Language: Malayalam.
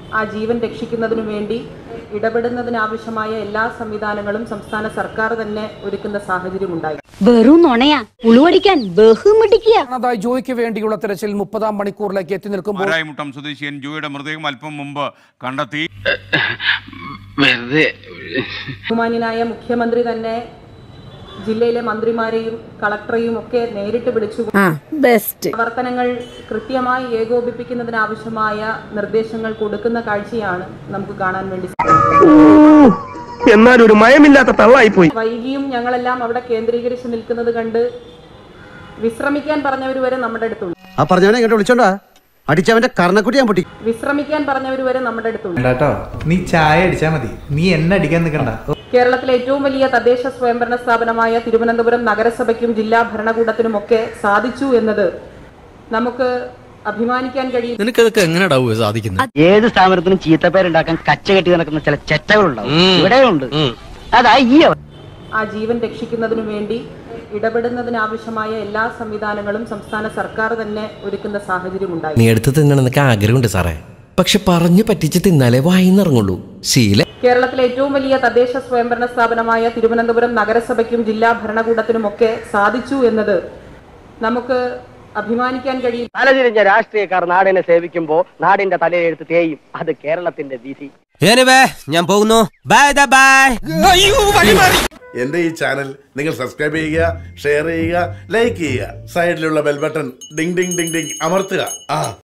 ആ ജീവൻ രക്ഷിക്കുന്നതിനു വേണ്ടി ഇടപെടുന്നതിനാവശ്യമായ എല്ലാ സംവിധാനങ്ങളും സംസ്ഥാന സർക്കാർ തന്നെ ഒരുക്കുന്ന സാഹചര്യമുണ്ടായി വെറും നുണയാ പുളുവടിക്കാൻ ബഹുമിടിക്കുക കാണാതായ ജോയ്ക്ക് വേണ്ടിയുള്ള തെരച്ചിൽ മുപ്പതാം മണിക്കൂറിലേക്ക് എത്തി നിൽക്കുമ്പോൾ മാരായമുട്ടം സ്വദേശിയൻ ജോയുടെ മൃതദേഹം അല്പം മുമ്പ് കണ്ടെത്തി വെറുതെ ബഹുമാന്യനായ മുഖ്യമന്ത്രി തന്നെ ജില്ലയിലെ മന്ത്രിമാരെയും കളക്ടറെയും ഒക്കെ നേരിട്ട് വിളിച്ചു ബെസ്റ്റ് പ്രവർത്തനങ്ങൾ കൃത്യമായി ഏകോപിപ്പിക്കുന്നതിനാവശ്യമായ നിർദ്ദേശങ്ങൾ കൊടുക്കുന്ന കാഴ്ചയാണ് നമുക്ക് കാണാൻ വേണ്ടി സാധിച്ചത്. എന്നാൽ ഒരു മയമില്ലാത്ത തള്ളായി പോയി വൈകിയും ഞങ്ങളെല്ലാം അവിടെ കേന്ദ്രീകരിച്ച് നിൽക്കുന്നത് കണ്ട് വിശ്രമിക്കാൻ പറഞ്ഞവർ വരെ നമ്മുടെ അടുത്തുണ്ട് ആ പറഞ്ഞവനെ ഇങ്ങോട്ട് വിളിച്ചോണ്ടാ അടിച്ചവന്റെ കർണക്കുട്ടി ഞാൻ പൊട്ടി വിശ്രമിക്കാൻ പറഞ്ഞവർ വരെ നമ്മുടെ അടുത്തുണ്ട് കേട്ടോ നീ ചായ അടിച്ചാ മതി നീ എന്നെ അടിക്കാൻ നിൽക്കണ്ട കേരളത്തിലെ ഏറ്റവും വലിയ തദ്ദേശ സ്വയംഭരണ സ്ഥാപനമായ തിരുവനന്തപുരം നഗരസഭയ്ക്കും ജില്ലാ ഭരണകൂടത്തിനുമൊക്കെ സാധിച്ചു എന്നത് നമുക്ക് അഭിമാനിക്കാൻ കഴിയും നിനക്കതൊക്കെ എങ്ങനെയാടാവുക സാധിക്കുന്നത് ഏത് സ്ഥാപനത്തിനും ചീത്തപ്പേരുണ്ടാക്കാൻ കച്ച കെട്ടി നടക്കുന്ന ചില ചെറ്റകളുണ്ടാവും ഇവിടെയുണ്ട് അതാ ഈ അവ- ആ ജീവൻ രക്ഷിക്കുന്നതിനു വേണ്ടി ഇടപെടുന്നതിനാവശ്യമായ എല്ലാ സംവിധാനങ്ങളും സംസ്ഥാന സർക്കാർ തന്നെ ഒരുക്കുന്ന സാഹചര്യമുണ്ടായി നീ എടുത്ത് തിന്നണമെന്നൊക്കെ ആഗ്രഹമുണ്ട് സാറേ പക്ഷെ പറഞ്ഞു പറ്റിച്ച് തിന്നാലേ വായിന്നിറങ്ങുള്ളൂ ശീല കേരളത്തിലെ ഏറ്റവും വലിയ തദ്ദേശ സ്വയംഭരണ സ്ഥാപനമായ തിരുവനന്തപുരം നഗരസഭയ്ക്കും ജില്ലാ ഭരണകൂടത്തിനുമൊക്കെ സാധിച്ചു എന്നത് നമുക്ക് അഭിമാനിക്കാൻ കഴിയും തലതിരിഞ്ഞ രാഷ്ട്രീയക്കാർ നാടിനെ സേവിക്കുമ്പോ നാടിന്റെ തലയെഴുത്ത് തേയും അത് കേരളത്തിന്റെ വിധി ഞാൻ പോകുന്നു ബൈ ബൈ എന്റെ ഈ ചാനൽ നിങ്ങൾ സബ്സ്ക്രൈബ് ചെയ്യുക ഷെയർ ചെയ്യുക ലൈക്ക് ചെയ്യുക സൈഡിലുള്ള bell button ding ding ding ding അമർത്തുക ആ